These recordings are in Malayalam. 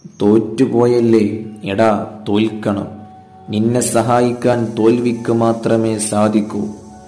തോറ്റുപോയല്ലേ എടാ തോൽക്കണം നിന്നെ സഹായിക്കാൻ തോൽവിക്ക് മാത്രമേ സാധിക്കൂ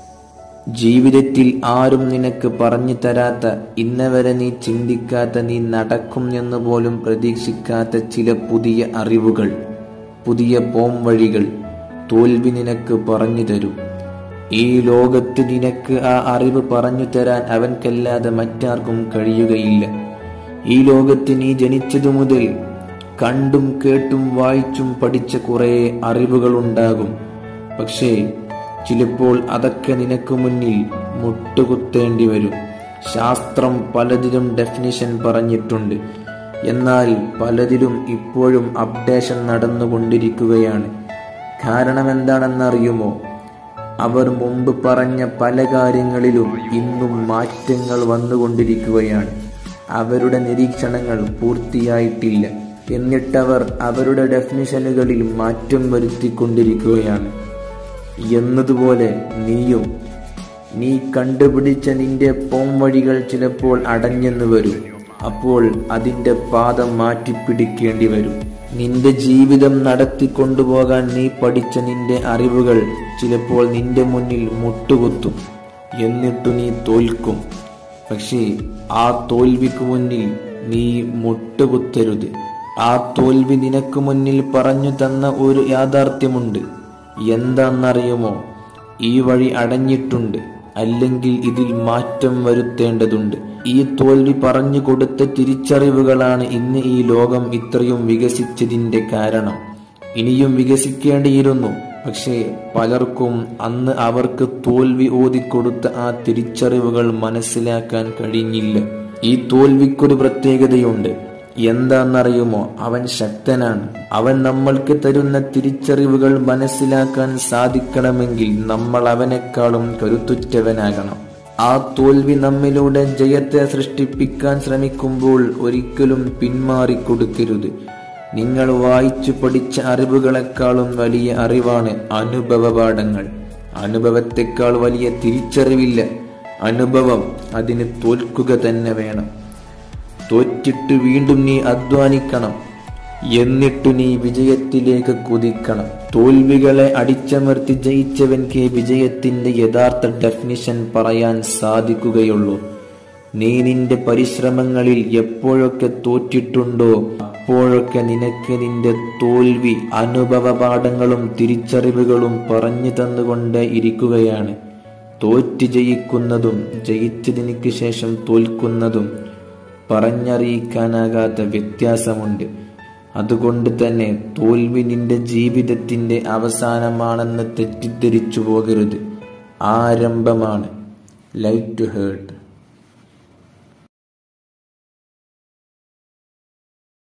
ജീവിതത്തിൽ ആരും നിനക്ക് പറഞ്ഞു തരാത്ത ഇന്നവരെ നീ ചിന്തിക്കാത്ത നീ നടക്കും എന്ന് പോലും പ്രതീക്ഷിക്കാത്ത ചില പുതിയ അറിവുകൾ പുതിയ പോം വഴികൾ തോൽവി നിനക്ക് പറഞ്ഞു തരും ഈ ലോകത്ത് നിനക്ക് ആ അറിവ് പറഞ്ഞു തരാൻ അവൻക്കല്ലാതെ മറ്റാർക്കും കഴിയുകയില്ല ഈ ലോകത്ത് നീ ജനിച്ചതു മുതൽ കണ്ടും കേട്ടും വായിച്ചും പഠിച്ച കുറെ അറിവുകളുണ്ടാകും പക്ഷേ ചിലപ്പോൾ അതൊക്കെ നിനക്ക് മുന്നിൽ മുട്ടുകുത്തേണ്ടി വരും ശാസ്ത്രം പലതിലും ഡെഫിനിഷൻ പറഞ്ഞിട്ടുണ്ട് എന്നാൽ പലതിലും ഇപ്പോഴും അപ്ഡേഷൻ നടന്നുകൊണ്ടിരിക്കുകയാണ് കാരണം എന്താണെന്നറിയുമോ അവർ മുമ്പ് പറഞ്ഞ പല കാര്യങ്ങളിലും ഇന്നും മാറ്റങ്ങൾ വന്നുകൊണ്ടിരിക്കുകയാണ് അവരുടെ നിരീക്ഷണങ്ങൾ പൂർത്തിയായിട്ടില്ല എന്നിട്ടവർ അവരുടെ ഡെഫിനിഷനുകളിൽ മാറ്റം വരുത്തിക്കൊണ്ടിരിക്കുകയാണ് എന്നതുപോലെ നീയും നീ കണ്ടുപിടിച്ച നിന്റെ പോം വഴികൾ ചിലപ്പോൾ അടഞ്ഞെന്ന് വരും അപ്പോൾ അതിന്റെ പാത മാറ്റിപ്പിടിക്കേണ്ടി വരും നിന്റെ ജീവിതം നടത്തിക്കൊണ്ടുപോകാൻ നീ പഠിച്ച നിന്റെ അറിവുകൾ ചിലപ്പോൾ നിന്റെ മുന്നിൽ മുട്ടുകുത്തും എന്നിട്ടു നീ തോൽക്കും പക്ഷേ ആ തോൽവിക്ക് മുന്നിൽ നീ മുട്ടുകുത്തരുത് ആ തോൽവി നിനക്ക് മുന്നിൽ പറഞ്ഞു തന്ന ഒരു യാഥാർത്ഥ്യമുണ്ട് എന്താണെന്നറിയുമോ ഈ വഴി അടഞ്ഞിട്ടുണ്ട് അല്ലെങ്കിൽ ഇതിൽ മാറ്റം വരുത്തേണ്ടതുണ്ട് ഈ തോൽവി പറഞ്ഞു കൊടുത്ത തിരിച്ചറിവുകളാണ് ഇന്ന് ഈ ലോകം ഇത്രയും വികസിച്ചതിന്റെ കാരണം ഇനിയും വികസിക്കേണ്ടിയിരുന്നു പക്ഷേ പലർക്കും അന്ന് അവർക്ക് തോൽവി ഓതിക്കൊടുത്ത ആ തിരിച്ചറിവുകൾ മനസ്സിലാക്കാൻ കഴിഞ്ഞില്ല ഈ തോൽവിക്കൊരു പ്രത്യേകതയുണ്ട് എന്താണെന്നറിയുമോ അവൻ ശക്തനാണ് അവൻ നമ്മൾക്ക് തരുന്ന തിരിച്ചറിവുകൾ മനസ്സിലാക്കാൻ സാധിക്കണമെങ്കിൽ നമ്മൾ അവനേക്കാളും കരുത്തുറ്റവനാകണം ആ തോൽവി നമ്മിലൂടെ ജയത്തെ സൃഷ്ടിപ്പിക്കാൻ ശ്രമിക്കുമ്പോൾ ഒരിക്കലും പിന്മാറിക്കൊടുക്കരുത് നിങ്ങൾ വായിച്ചു പഠിച്ച അറിവുകളെക്കാളും വലിയ അറിവാണ് അനുഭവ പാഠങ്ങൾ അനുഭവത്തെക്കാൾ വലിയ തിരിച്ചറിവില്ല അനുഭവം അതിന് തോൽക്കുക തന്നെ വേണം തോറ്റിട്ട് വീണ്ടും നീ അധ്വാനിക്കണം എന്നിട്ടു നീ വിജയത്തിലേക്ക് കുതിക്കണം തോൽവികളെ അടിച്ചമർത്തി ജയിച്ചവൻക്ക് വിജയത്തിന്റെ യഥാർത്ഥ ഡെഫിനിഷൻ പറയാൻ സാധിക്കുകയുള്ളൂ നീ നിന്റെ പരിശ്രമങ്ങളിൽ എപ്പോഴൊക്കെ തോറ്റിട്ടുണ്ടോ അപ്പോഴൊക്കെ നിനക്ക് നിന്റെ തോൽവി അനുഭവ പാഠങ്ങളും തിരിച്ചറിവുകളും പറഞ്ഞു തന്നുകൊണ്ട് ഇരിക്കുകയാണ് തോറ്റ് ജയിക്കുന്നതും ജയിച്ചതിനു ശേഷം തോൽക്കുന്നതും പറഞ്ഞറിയിക്കാനാകാത്ത വ്യത്യാസമുണ്ട് അതുകൊണ്ട് തന്നെ തോൽവി നിന്റെ ജീവിതത്തിന്റെ അവസാനമാണെന്ന് തെറ്റിദ്ധരിച്ചു പോകരുത് ആരംഭമാണ് ലൈറ്റ് ടു ഹേർട്ട്